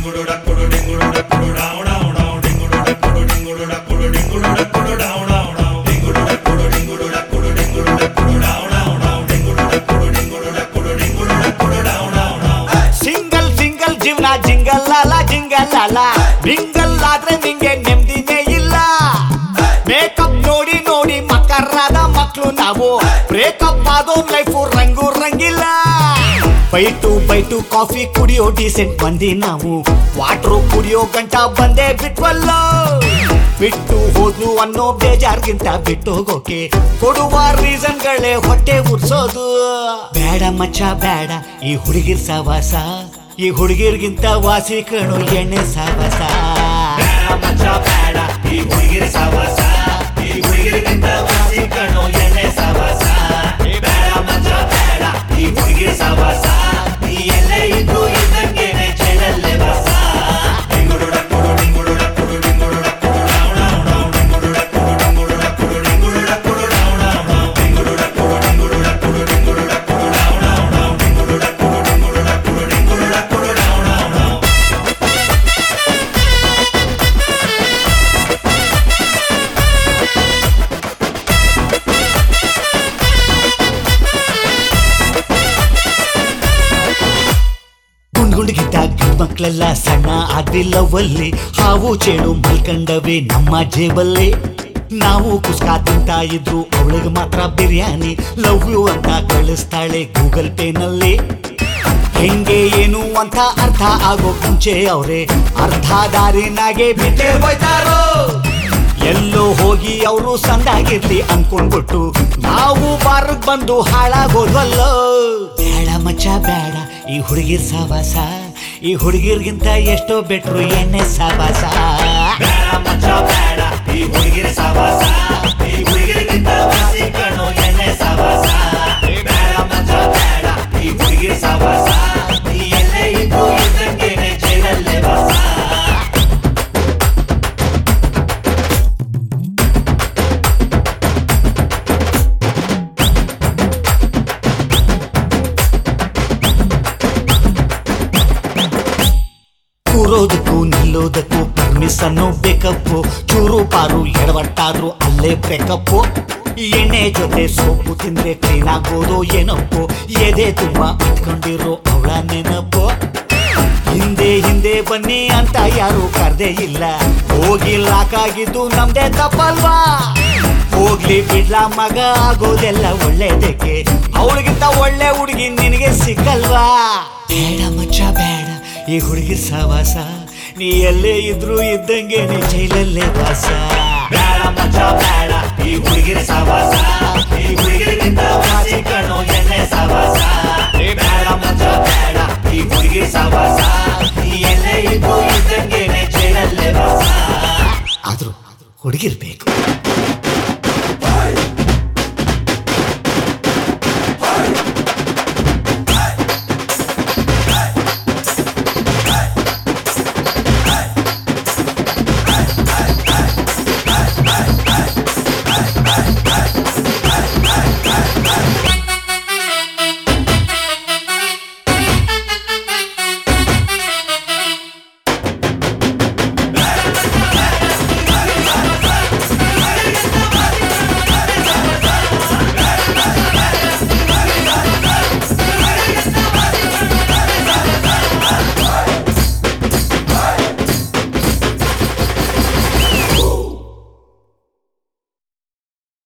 single single ಜೀವನ jingle ಅಲ್ಲ jingle ಅಲ್ಲ ಮಿಂಗಲ್ ಆದ್ರೆ ನಿಂಗೆ ನೆಮ್ಮದಿನೇ ಇಲ್ಲ ಮೇಕಪ್ ನೋಡಿ ನೋಡಿ ಮಕ್ಕರಾದ ಮಕ್ಕಳು ನಾವು ಬ್ರೇಕಪ್ ಆದೋ ಲೈಫು ರಂಗು ರಂಗಿಲ್ಲ ಬೈಟು ಬೈಟು ಕಾಫಿ ಕುಡಿಯೋ ಡೀಸೆಂಟ್ ಮಂದಿ ನಾವು ವಾಟ್ರು ಕುಡಿಯೋ ಗಂಟ ಬಂದೇ ಬಿಟ್ವಲ್ಲ ಬಿಟ್ಟು ಹೋದ್ಲು ಅನ್ನೋ ಬೇಜಾರ್ಗಿಂತ ಬಿಟ್ಟು ಹೋಗೋಕೆ ಕೊಡುವ ರೀಸನ್ಗಳೇ ಹೊಟ್ಟೆ ಉರ್ಸೋದು ಬೇಡ ಮಚ್ಚ ಬೇಡ ಈ ಹುಡುಗಿರ್ ಸವಾಸ ಈ ಹುಡುಗಿರ್ಗಿಂತ ವಾಸಿ ಕಣು ಎಣ್ಣೆ ಸವಾಸ ಬೇಡ ಮಚ್ಚ ಬೇಡ ಈ ಹುಡುಗಿರ್ ಸವಾಸ ಈ ಹುಡುಗಿರ್ಗಿಂತ ವಾಸಿ ಕಣು ಎಣ್ಣೆ ಸವಾಸ ಬೇಡ ಮಚ್ಚ ಬೇಡ ಈ ಹುಡುಗಿರ್ ಸವಾಸ ನೀ ಎಲ್ಲೇ ಇದ್ದು ಇದ್ದಂಗೆನೆ ಜೈಲಲ್ಲೇ ವಾಸ ಗುಂಡ್ಗುಂಡ್ಗಿದ್ದ ಮಕ್ಕಳೆಲ್ಲ ಸಣ್ಣ ಆಗ್ಲಿಲ್ಲವಲ್ಲಿ ಹಾವು ಚೇಳು ಮಲ್ಕಂಡವೆ ನಮ್ಮ ಜೇಬಲ್ಲಿ ನಾವು ಕುಸ್ಕ ತಿಂತ ಇದ್ರು ಅವಳಿಗೆ ಮಾತ್ರ ಬಿರಿಯಾನಿ ಲವ್ ಯು ಅಂತ ಕಳಿಸ್ತಾಳೆ ಗೂಗಲ್ ಪೇನಲ್ಲಿ ಹೆಂಗೆ ಏನು ಅಂತ ಅರ್ಥ ಆಗೋ ಮುಂಚೆ ಅವ್ರೆ ಅರ್ಧ ದಾರಿನಾಗೆ ಬಿಟ್ಟೆ ಹೋಯ್ತಾರೋ ಎಲ್ಲೋ ಹೋಗಿ ಅವರು ಸಂದಾಗಿರ್ಲಿ ಅನ್ಕೊಂಡ್ಬಿಟ್ಟು ನಾವು ಬಾರಕ್ ಬಂದು ಹಾಳಾಗೋದ್ವಲ್ಲೋ ಬೇಡ ಮಚ್ಚ ಬೇಡ ಈ ಹುಡುಗಿರ್ ಸವಾಸ ಈ ಹುಡುಗಿರ್ಗಿಂತ ಎಷ್ಟೋ ಬೆಟ್ರು ಎಣ್ಣೆ ಸವಾಸ ಬೇಡ ಮಚ್ಚ ಬೇಡ ಈ ಹುಡುಗಿರ್ ಸವಾಸ ಈ ಹುಡುಗಿರ್ಗಿಂತ ವಾಸಿ ಕಣೋ ಎಣ್ಣೆ ಸವಾಸ ಬೇಡ ಮಚ್ಚ ಬೇಡ ಈ ಹುಡುಗಿರ್ ಸವಾಸ ನೀ ಎಲ್ಲೇ ಇದ್ದು ಇದ್ದಂಗೆನೆ ಜೈಲಲ್ಲೇ ವಾಸ ಕೂರೋದಕ್ಕೂ ನಿಲ್ಲೋದಕ್ಕೂ ಪರ್ಮಿಷನ್ನು ಬೇಕಪ್ಪು ಚೂರು ಪಾರು ಎಡವಟ್ಟಾದ್ರು ಅಲ್ಲೇ ಬ್ರೇಕಪ್ಪು ಎಣ್ಣೆ ಜೊತೆ ಸೋಪು ತಿಂದ್ರೆ ಕ್ಲೀನ್ ಆಗೋದು ಏನಪ್ಪು ಎದೆ ತುಂಬಾ ಇಟ್ಕೊಂಡಿರೋ ಅವಳ ನೆನಪು ಹಿಂದೆ ಹಿಂದೆ ಬನ್ನಿ ಅಂತ ಯಾರು ಕರ್ದೇ ಇಲ್ಲ ಹೋಗಿ ಲಾಕಾಗಿದ್ದು ನಮ್ದೇ ತಪ್ಪಲ್ವಾ ಹೋಗ್ಲಿ ಬಿಡ್ಲ ಮಗ ಆಗೋದೆಲ್ಲ ಒಳ್ಳೇದಕ್ಕೆ ಅವಳಿಗಿಂತ ಒಳ್ಳೆ ಹುಡುಗಿ ನಿನಗೆ ಸಿಕ್ಕಲ್ವಾ ಬೇಡ ಮಚ್ಚ ಬೇಡ ಈ ಹುಡುಗಿ ಸವಾಸ ನೀ ಎಲ್ಲೇ ಇದ್ರು ಇದ್ದಂಗೆ ನೀ ಜೈಲಲ್ಲೇ ವಾಸ ಬೇಡ ಮಚ್ಚ